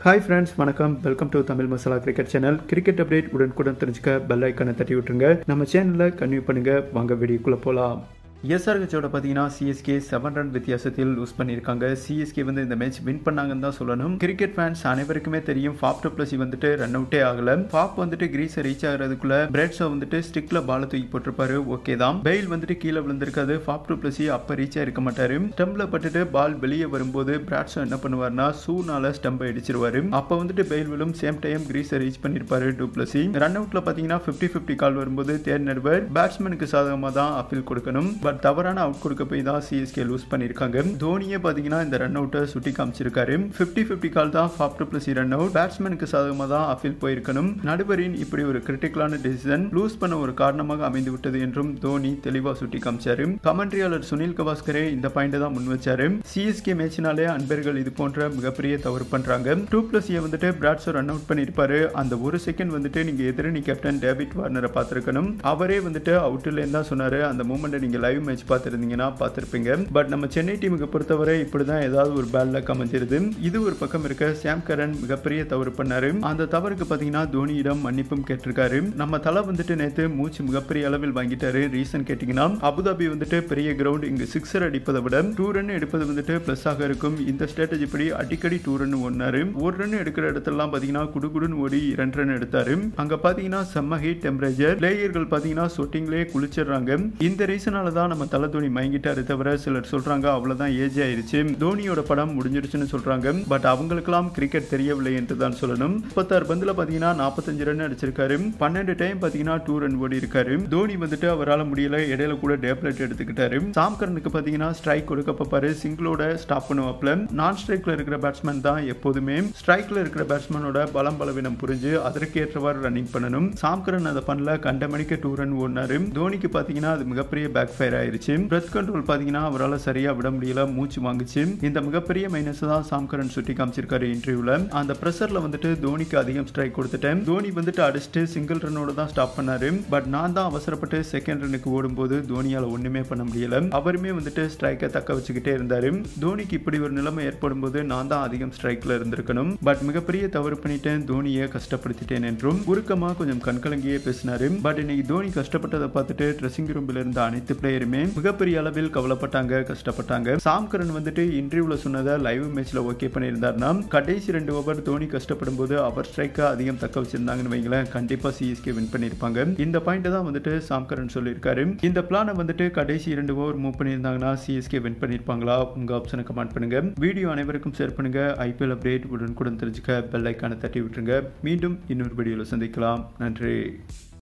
hi friends வணக்கம் welcome to Tamil Masala cricket channel cricket update உடனுக்குடன் தெரிஞ்சுக்க பெல் ஐக்கானை தட்டி விட்டுருங்க நம்ம சேனலில் கன்வியூ பண்ணுங்க வாங்க வீடியோக்குள்ளே போகலாம் எஸ்ஆர்ஹெச்சோட பார்த்தீங்கன்னா சிஎஸ்கே செவன் ரன் வித்தியாசத்தில் லூஸ் பண்ணியிருக்காங்க சிஎஸ்கே வந்து இந்த மேட்ச் வின் பண்ணாங்கன்னு தான் சொல்லணும் கிரிக்கெட் ஃபேன்ஸ் அனைவருக்குமே தெரியும் ஃபாப் டு பிளஸ் வந்துட்டு ரன் அவுட்டே ஆகல ஃபாப் வந்துட்டு கிரீஸை ரீச் ஆகிறதுக்குள்ள பிரெட்ஸோ வந்துட்டு ஸ்டிக்ல பால தூக்கி போட்டிருப்பாரு ஓகே தான் பெயில் வந்துட்டு கீழே விழுந்திருக்காது ஃபாப் டு பிளஸ் அப்போ ரீச் ஆயிருக்க மாட்டாரு ஸ்டம்பில் பட்டுட்டு பால் வெளியே வரும்போது பிராட்ஸோ என்ன பண்ணுவார்னா ஷூனால ஸ்டம்பை அடிச்சிருவாரு அப்போ வந்துட்டு பெயில் விழும் சேம் டைம் கிரீஸை ரீச் பண்ணியிருப்பாரு டூ பிளஸ் ரன் அவுட்ல பார்த்தீங்கன்னா ஃபிஃப்டி ஃபிஃப்டி கால் வரும்போது தேர்ட் நடுவர் பேட்ஸ்மேனுக்கு சாதகமாக தான் அப்பீல் கொடுக்கணும் பட் தவறான அவுட் கொடுக்க போய் தான் சிஎஸ்கே லூஸ் பண்ணியிருக்காங்க தோனியே பார்த்தீங்கன்னா இந்த ரன் அவுட்டை சுட்டி காமிச்சிருக்காரு ஃபிஃப்டி ஃபிஃப்டி கால் தான் Faf du Plessis run out பேட்ஸ்மேனுக்கு சாதகமாக தான் அப்பீல் போயிருக்கணும் நடுவரின் இப்படி ஒரு கிரிட்டிக்கலான டிசிஷன் லூஸ் பண்ண ஒரு காரணமாக அமைந்து விட்டது என்றும் தோனி தெளிவாக சுட்டி காமிச்சாரு கமெண்ட்ரியாளர் சுனில் கவாஸ்கரே இந்த பாயிண்ட் தான் முன் வச்சாரு சிஎஸ்கே மேட்சினாலே அன்பர்கள் இது போன்ற மிகப்பெரிய தவறு பண்றாங்க டூ பிளஸ் ஏ வந்துட்டு பிராட்ஸோ ரன் அவுட் பண்ணியிருப்பாரு அந்த ஒரு செகண்ட் வந்துட்டு நீங்க எதிரணி கேப்டன் டேவிட் வார்னரை பார்த்திருக்கணும் அவரே வந்துட்டு அவுட்ல தான் சொன்னாரு அந்த மூமெண்ட்டை நீங்க லைவ் மேட்ச் பார்த்துருந்தீங்கன்னா பார்த்துருப்பீங்க பட் நம்ம சென்னை டீமுக்கு பொறுத்தவரை இப்படிதான் ஏதாவது ஒரு பேட் லக் அமைஞ்சிருது இது ஒரு பக்கம் இருக்க சாம் கரன் மிகப்பெரிய தவறு பண்ணாரு அந்த தவறுக்கு பாத்தீங்கன்னா தோனியிடம் மன்னிப்பும் கேட்டிருக்காரு நம்ம தலை வந்துட்டு நேத்து மூச்சு மிகப்பெரிய அளவில் வாங்கிட்டாரு ரீசன் கேட்டீங்கன்னா அபுதாபி வந்துட்டு பெரிய கிரவுண்ட் இங்கு சிக்ஸர் அடிப்பதை விட டூ ரன் எடுப்பது வந்துட்டு பிளஸ் ஆக இருக்கும் இந்த ஸ்ட்ராட்டஜி படி அடிக்கடி டூ ரன் ஒன்னாரு ஒரு ரன் எடுக்கிற இடத்துலலாம் பாத்தீங்கன்னா குடுகுடுன்னு ஓடி இரண்டு ரன் எடுத்தாரு அங்க பாத்தீங்கன்னா செம்ம ஹீட் டெம்பரேச்சர் பிளேயர்கள் பாத்தீங்கன்னா சொட்டிங்லேயே குளிச்சிடுறாங்க இந்த ரீசனால தான் நம்ம தலை தோனி மயங்கிட்டாரு தவிர சிலர் சொல்றாங்க அவ்வளவுதான் ஏஜ் ஆயிருச்சு தோனியோட படம் முடிஞ்சிருச்சுன்னு சொல்றாங்க பட் அவங்களுக்கெல்லாம் கிரிக்கெட் தெரியவில்லை என்று தான் சொல்லணும் முப்பத்தாறு பந்துல பாத்தீங்கன்னா நாற்பத்தஞ்சு ரன் அடிச்சிருக்காரு பன்னெண்டு டைம் பாத்தீங்கன்னா டூ ரன் ஓடி இருக்காரு தோனி வந்துட்டு அவரால் முடியல இடையில கூட டேப்லெட் எடுத்துக்கிட்டாரு சாம்கரனுக்கு பாத்தீங்கன்னா ஸ்ட்ரைக் கொடுக்க பார்ப்பாரு சிங்கிளோட ஸ்டாப் பண்ணுவாப்ல நான் ஸ்ட்ரைக்ல இருக்கிற பேட்ஸ்மேன் தான் எப்போதுமே ஸ்ட்ரைக்ல இருக்கிற பேட்ஸ்மேனோட பலம் பலவீனம் புரிஞ்சு அதற்கேற்றவாறு ரன்னிங் பண்ணணும் சாம்கரன் அதை பண்ணல கண்ட மணிக்கு டூ ரன் ஓடினாரு தோனிக்கு பாத்தீங்கன்னா அது மிகப்பெரிய பேக் ஃபயர் ஆயிருச்சு பிரெத் கண்ட்ரோல் பாத்தீங்கன்னா அவரால் சரியா விட முடியல மூச்சு வாங்குச்சு இந்த மிகப்பெரிய மைனஸ் தான் சாம்கரன் சுட்டி காமிச்சிருக்காரு இன்டர்வியூல அந்த ப்ரெஷர்ல வந்துட்டு தோனிக்கு அதிகம் ஸ்ட்ரைக் கொடுத்துட்டேன் தோனி வந்துட்டு அடிச்சுட்டு சிங்கிள் ரன்னோட தான் ஸ்டாப் பண்ணாரு பட் நான் தான் அவசரப்பட்டு செகண்ட் ரன்னுக்கு ஓடும்போது தோனியால ஒண்ணுமே பண்ண முடியல அவருமே வந்துட்டு ஸ்ட்ரைக்கை தக்க வச்சுக்கிட்டே இருந்தாரு தோனிக்கு இப்படி ஒரு நிலைமை ஏற்படும் போது நான் தான் அதிகம் ஸ்ட்ரைக்ல இருந்திருக்கணும் பட் மிகப்பெரிய தவறு பண்ணிட்டேன் தோனியை கஷ்டப்படுத்திட்டேன் என்றும் உருக்கமா கொஞ்சம் கண்கலங்கியே பேசினாரு பட் இன்னைக்கு தோனி கஷ்டப்பட்டதை பார்த்துட்டு ட்ரெஸ்ஸிங் ரூம்ல இருந்த அனைத்து பிளேயருமே மிகப்பெரிய அளவில் கவலைப்பட்டாங்க கஷ்டப்பட்டாங்க சாம்கரன் வந்துட்டு இன்டர்வியூல சொன்னதை லைவ் மேட்ச்ல ஓகே பண்ணியிருந்தாருன்னா கடைசி ரெண்டு ஓவர் தோனி கஷ்டப்படும் போது அவர் ஸ்ட்ரைக்கை அதிகம் தக்க வச்சிருந்தாங்கன்னு வைங்களேன் கண்டிப்பா சிஎஸ்கே வின் பண்ணியிருப்பாங்க இந்த பாயிண்ட் தான் வந்துட்டு சாம்கரன் சொல்லியிருக்காரு இந்த பிளானை வந்துட்டு கடைசி இரண்டு ஓவர் மூவ் பண்ணியிருந்தாங்கன்னா சிஎஸ்கே வின் பண்ணியிருப்பாங்களா உங்க ஆப்ஷனை கமெண்ட் பண்ணுங்க வீடியோ அனைவருக்கும் ஷேர் பண்ணுங்க ஐபிஎல் அப்டேட் உடனுக்குடன் தெரிஞ்சுக்க பெல் ஐக்கானை தட்டி விட்டுருங்க மீண்டும் இன்னொரு வீடியோவில் சந்திக்கலாம் நன்றி